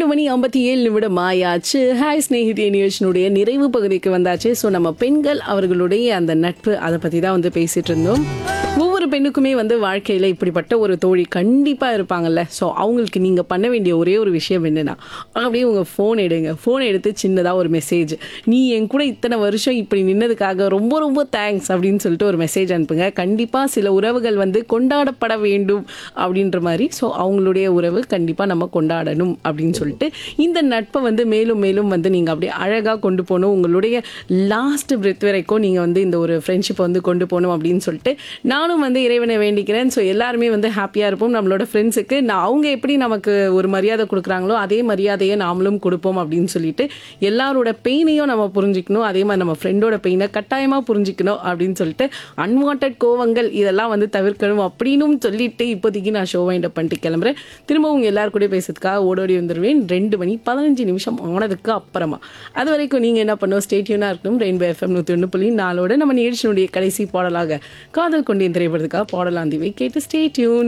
மணி ஐம்பத்தி ஏழு நிமிடம் ஆயாச்சு ஹாய் ஸ்நேகிதி நிகழ்ச்சியினுடைய நிறைவு பகுதிக்கு வந்தாச்சு ஸோ நம்ம பெண்கள் அவர்களுடைய அந்த நட்பு அதை பற்றி தான் வந்து பேசிட்டு இருந்தோம் ஒவ்வொரு பெண்ணுக்குமே வந்து வாழ்க்கையில் இப்படிப்பட்ட ஒரு தோழி கண்டிப்பாக இருப்பாங்கல்ல ஸோ அவங்களுக்கு நீங்கள் பண்ண வேண்டிய ஒரே ஒரு விஷயம் என்னன்னா அப்படியே உங்கள் ஃபோன் எடுங்க ஃபோன் எடுத்து சின்னதாக ஒரு மெசேஜ் நீ என் கூட இத்தனை வருஷம் இப்படி நின்னதுக்காக ரொம்ப ரொம்ப தேங்க்ஸ் அப்படின்னு சொல்லிட்டு ஒரு மெசேஜ் அனுப்புங்க கண்டிப்பாக சில உறவுகள் வந்து கொண்டாடப்பட வேண்டும் அப்படின்ற மாதிரி ஸோ அவங்களுடைய உறவு கண்டிப்பாக நம்ம கொண்டாடணும் அப்படின்னு சொல்லிட்டு இந்த நட்பை வந்து மேலும் மேலும் வந்து நீங்கள் அப்படியே அழகாக கொண்டு போகணும் உங்களுடைய லாஸ்ட் பிரெத் வரைக்கும் நீங்கள் வந்து இந்த ஒரு ஃப்ரெண்ட்ஷிப்பை வந்து கொண்டு போகணும் அப்படின்னு சொல்லிட்டு நானும் வந்து இறைவனை வேண்டிக்கிறேன் ஸோ எல்லாருமே வந்து ஹாப்பியாக இருப்போம் நம்மளோட ஃப்ரெண்ட்ஸுக்கு நான் அவங்க எப்படி நமக்கு ஒரு மரியாதை கொடுக்குறாங்களோ அதே மரியாதையை நாமளும் கொடுப்போம் அப்படின்னு சொல்லிட்டு எல்லாரோட பெயினையும் நம்ம புரிஞ்சிக்கணும் அதே மாதிரி நம்ம ஃப்ரெண்டோட பெயினை கட்டாயமாக புரிஞ்சிக்கணும் அப்படின்னு சொல்லிட்டு அன்வான்ட் கோவங்கள் இதெல்லாம் வந்து தவிர்க்கணும் அப்படின்னும் சொல்லிட்டு இப்போதைக்கு நான் ஷோ வைண்ட் பண்ணிட்டு கிளம்புறேன் திரும்ப உங்க எல்லாரும் கூட பேசுறதுக்காக ஓடோடி வந்துடுவேன் ரெண்டு மணி பதினஞ்சு நிமிஷம் ஆனதுக்கு அப்புறமா அது வரைக்கும் நீங்கள் என்ன பண்ணணும் ஸ்டேட்யூனாக இருக்கணும் ரெயின்போ எஃப்எம் நூற்றி ஒன்று புள்ளி நாளோட நம்ம நிகழ்ச்சியினுடைய கடைசி பாடலாக காதல் கொண்டேன் திரைப்படத்துக்காக பாடலாந்திவை கேட்டு ஸ்டேட்யூன்